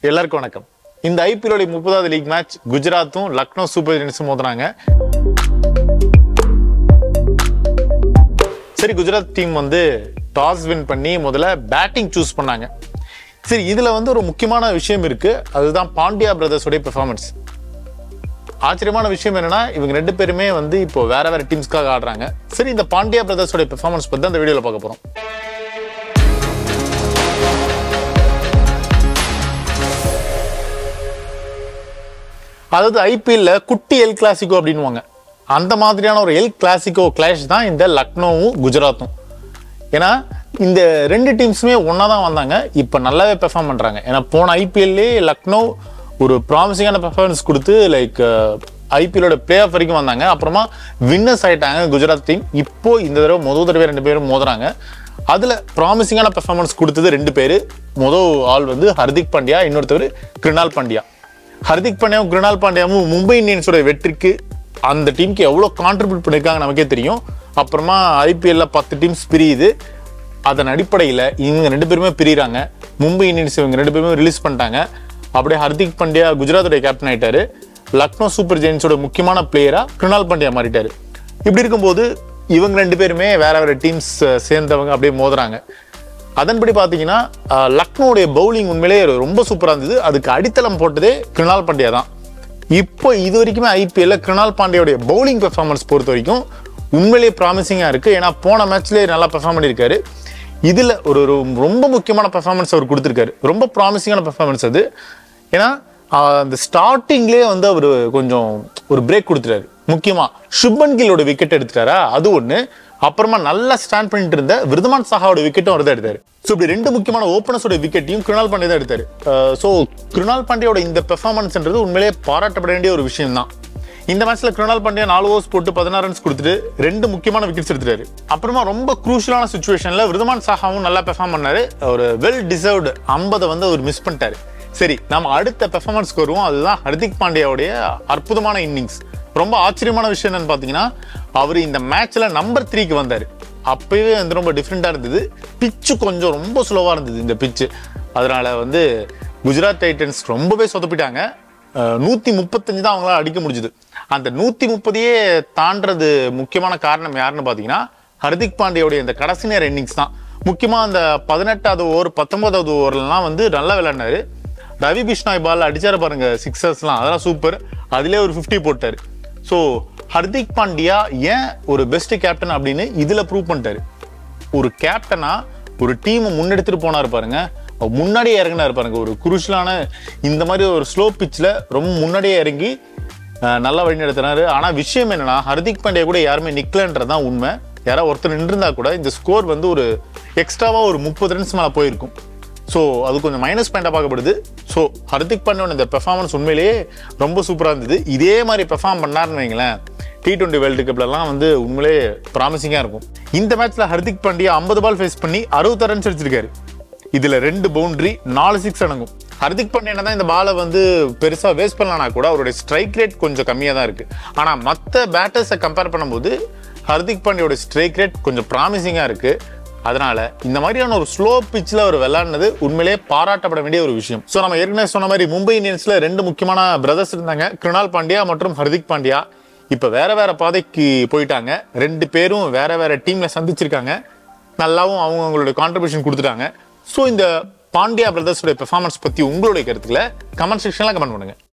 எல்லாருக்கும் வணக்கம் இந்த ஐபிஎல் முப்பதாவது லீக் மேட்ச் குஜராத்தும் லக்னோ சூப்பர் ஜெயின்ஸும் மோதுறாங்க சரி குஜராத் டீம் வந்து டாஸ் வின் பண்ணி முதல்ல பேட்டிங் சூஸ் பண்ணாங்க சரி இதுல வந்து ஒரு முக்கியமான விஷயம் இருக்கு அதுதான் பாண்டியா பிரதர்ஸோடைய பெர்ஃபார்மன்ஸ் ஆச்சரியமான விஷயம் என்னன்னா இவங்க ரெண்டு பேருமே வந்து இப்போ வேற வேற டீம்ஸ்க்காக ஆடுறாங்க சரி இந்த பாண்டியா பிரதர்ஸோட பெர்ஃபார்மன்ஸ் பத்தி தான் இந்த வீடியோல பார்க்க போறோம் அதாவது ஐபிஎல்ல குட்டி எல் கிளாசிக்கோ அப்படின்னுவாங்க அந்த மாதிரியான ஒரு எல் கிளாசிக்கோ கிளாஷ் தான் இந்த லக்னோவும் குஜராத்தும் ஏன்னா இந்த ரெண்டு டீம்ஸுமே ஒன்றா தான் வந்தாங்க இப்போ நல்லாவே பெர்ஃபார்ம் பண்ணுறாங்க ஏன்னா போன ஐபிஎல்லே லக்னோ ஒரு ப்ராமிசிங்கான பெர்ஃபார்மன்ஸ் கொடுத்து லைக் ஐபிஎல்லோட பிளே ஆஃப் வரைக்கும் வந்தாங்க அப்புறமா வின்னர்ஸ் ஆயிட்டாங்க குஜராத் டீம் இப்போ இந்த தடவை முதல் தடவை ரெண்டு பேரும் மோதுறாங்க அதில் ப்ராமிசிங்கான பெர்ஃபார்மன்ஸ் கொடுத்தது ரெண்டு பேர் முதல் ஆள் வந்து ஹர்திக் பாண்டியா இன்னொருத்தவர் கிருணால் பாண்டியா ஹர்திக் பாண்டியாவும் கிருணால் பாண்டியாவும் மும்பை இந்தியன்ஸோட வெற்றிக்கு அந்த டீமுக்கு எவ்வளோ கான்ட்ரிபியூட் பண்ணியிருக்காங்க நமக்கே தெரியும் அப்புறமா ஐபிஎல்ல பத்து டீம்ஸ் பிரியுது அதன் அடிப்படையில் இவங்க ரெண்டு பேருமே பிரிகிறாங்க மும்பை இந்தியன்ஸ் இவங்க ரெண்டு பேருமே ரிலீஸ் பண்ணிட்டாங்க அப்படியே ஹர்திக் பாண்டியா குஜராத்தோட கேப்டன் ஆயிட்டாரு லக்னோ சூப்பர் ஜெயின்ஸோட முக்கியமான பிளேயரா கிருணால் பாண்டியா மாறிட்டாரு இப்படி இருக்கும்போது இவங்க ரெண்டு பேருமே வேற வேற டீம்ஸ் சேர்ந்தவங்க அப்படியே மோதுறாங்க அதன்படி பார்த்தீங்கன்னா அஹ், லக்னோடைய பவுலிங் உண்மையிலேயே ரொம்ப சூப்பராக இருந்தது அதுக்கு அடித்தளம் போட்டதே கிருணால் பாண்டியா தான் இப்போ இது வரைக்குமே ஐபிஎல்ல கிருணால் பாண்டியோடைய பவுலிங் பெர்ஃபார்மன்ஸ் பொறுத்த வரைக்கும் உண்மையிலேயே ப்ராமிசிங்காக இருக்குது ஏன்னா போன மேட்ச்லேயே நல்லா பெர்ஃபார்ம் பண்ணியிருக்காரு இதில் ஒரு ஒரு ரொம்ப முக்கியமான பெர்ஃபார்மன்ஸ் அவர் கொடுத்துருக்காரு ரொம்ப ப்ராமிசிங்கான பெர்ஃபார்மன்ஸ் அது ஏன்னா ஆஹ், அந்த ஸ்டார்டிங்லேயே வந்து அவர் கொஞ்சம் ஒரு பிரேக் கொடுத்துட்டாரு முக்கியமாக சுப்மன் கில்லோட விக்கெட் எடுத்துட்டாரா அது ஒன்று அப்புறமா நல்லா ஸ்டாண்ட் பண்ணிட்டு இருந்த விருதமான் சாஹாவோட விக்கெட்டும் அவர் தான் எடுத்தாரு ஸோ இப்படி ரெண்டு முக்கியமான ஓப்பனர்ஸோட விக்கெட்டையும் கிருணால் பாண்டே தான் எடுத்தாரு ஸோ கிருணால் பாண்டியோட இந்த பெர்ஃபார்மன்ஸ்ன்றது உண்மையிலேயே பாராட்டப்பட வேண்டிய ஒரு விஷயம் தான் இந்த மேட்ச்ல கிருணால் பாண்டியா நாலு ஓவர்ஸ் போட்டு பதினாறு ரன்ஸ் கொடுத்துட்டு ரெண்டு முக்கியமான விக்கெட்ஸ் எடுத்துட்டாரு அப்புறமா ரொம்ப குரூஷியலான சுச்சுவேஷன்ல விருதமான் சாஹாவும் நல்லா பெர்ஃபார்ம் பண்ணாரு ஒரு வெல் டிசர்வ்டு ஐம்பதை வந்து அவர் மிஸ் பண்ணிட்டாரு சரி நம்ம அடுத்த பெர்ஃபார்மன்ஸ்க்கு வருவோம் அதுதான் ஹர்திக் பாண்டியாவுடைய அற்புதமான இன்னிங்ஸ் ரொம்ப ஆச்சரியமான விஷயம் என்னன்னு பார்த்தீங்கன்னா அவர் இந்த மேட்ச்ல நம்பர் த்ரீக்கு வந்தார் அப்பவே வந்து ரொம்ப டிஃப்ரெண்ட்டாக இருந்தது பிச்சு கொஞ்சம் ரொம்ப ஸ்லோவாக இருந்தது இந்த பிச்சு அதனால வந்து குஜராத் டைட்டன்ஸ் ரொம்பவே சொதப்பிட்டாங்க நூற்றி முப்பத்தஞ்சு தான் அவங்களால அடிக்க முடிஞ்சுது அந்த நூற்றி முப்பதையே தாண்டது முக்கியமான காரணம் யாருன்னு பார்த்தீங்கன்னா ஹர்திக் பாண்டியோடைய இந்த கடைசி நேர இன்னிங்ஸ் தான் முக்கியமாக அந்த பதினெட்டாவது ஓவர் பத்தொன்பதாவது ஓவர்லாம் வந்து நல்லா விளையாடினாரு ரவி பிஷ்னாய் பால் அடிச்சாரு பாருங்க சிக்ஸர்ஸ்லாம் அதெல்லாம் சூப்பர் அதுலேயே ஒரு 50 போட்டாரு ஸோ ஹர்திக் பாண்டியா ஏன் ஒரு பெஸ்ட் கேப்டன் அப்படின்னு இதில் ப்ரூவ் பண்ணிட்டாரு ஒரு கேப்டனா ஒரு டீமை முன்னெடுத்துட்டு போனாரு பாருங்க அவர் முன்னாடியே இறங்கினாரு பாருங்க ஒரு குருஷலான இந்த மாதிரி ஒரு ஸ்லோ பிச்சில் ரொம்ப முன்னாடியே இறங்கி அஹ், நல்லா வழி நடத்தினாரு ஆனால் விஷயம் என்னன்னா ஹர்திக் பாண்டியா கூட யாருமே நிக்கலன்றது தான் உண்மை யாராவது ஒருத்தர் நின்றுருந்தா கூட இந்த ஸ்கோர் வந்து ஒரு எக்ஸ்ட்ராவாக ஒரு முப்பது ரன்ஸ் மேலே போயிருக்கும் ஸோ அது கொஞ்சம் மைனஸ் பாயிண்டாக பார்க்கப்படுது ஸோ ஹர்திக் பாண்டியோட இந்த பெர்ஃபார்மன்ஸ் உண்மையிலேயே ரொம்ப சூப்பராக இருந்தது இதே மாதிரி பெர்ஃபார்ம் பண்ணாருன்னு வைங்களேன் டி டுவெண்ட்டி வேர்ல்டு கப்லலாம் வந்து உண்மையிலே ப்ராமிசிங்காக இருக்கும் இந்த மேட்ச்ல ஹர்திக் பாண்டியா ஐம்பது பால் ஃபேஸ் பண்ணி அறுபத்தாறு ரன்ஸ் அடிச்சிருக்காரு இதுல ரெண்டு பவுண்டரி நாலு சிக்ஸ் அடங்கும் ஹர்திக் பாண்டியா தான் இந்த பாலை வந்து பெருசா வேஸ்ட் பண்ணலனா கூட அவருடைய ஸ்ட்ரைக் ரேட் கொஞ்சம் கம்மியாக தான் இருக்கு ஆனா மற்ற பேட்டர்ஸை கம்பேர் பண்ணும்போது ஹர்திக் பாண்டியோட ஸ்ட்ரைக் ரேட் கொஞ்சம் ப்ராமிசிங்காக இருக்கு அதனால இந்த மாதிரியான ஒரு ஸ்லோ பிச்சில் அவர் விளையாடினது உண்மையிலேயே பாராட்டப்பட வேண்டிய ஒரு விஷயம் ஸோ நம்ம ஏற்கனவே சொன்ன மாதிரி மும்பை இந்தியன்ஸ்ல ரெண்டு முக்கியமான பிரதர்ஸ் இருந்தாங்க கிருணால் பாண்டியா மற்றும் ஹர்திக் பாண்டியா இப்போ வேற வேற பாதைக்கு போயிட்டாங்க ரெண்டு பேரும் வேற வேற டீம்ல சந்திச்சிருக்காங்க நல்லாவும் அவங்க அவங்களோட கான்ட்ரிபியூஷன் கொடுத்துட்டாங்க ஸோ இந்த பாண்டியா பிரதர்ஸோட பெர்ஃபார்மன்ஸ் பத்தி உங்களுடைய கருத்துக்களை கமெண்ட் செக்ஷன்ல கமெண்ட் பண்ணுங்க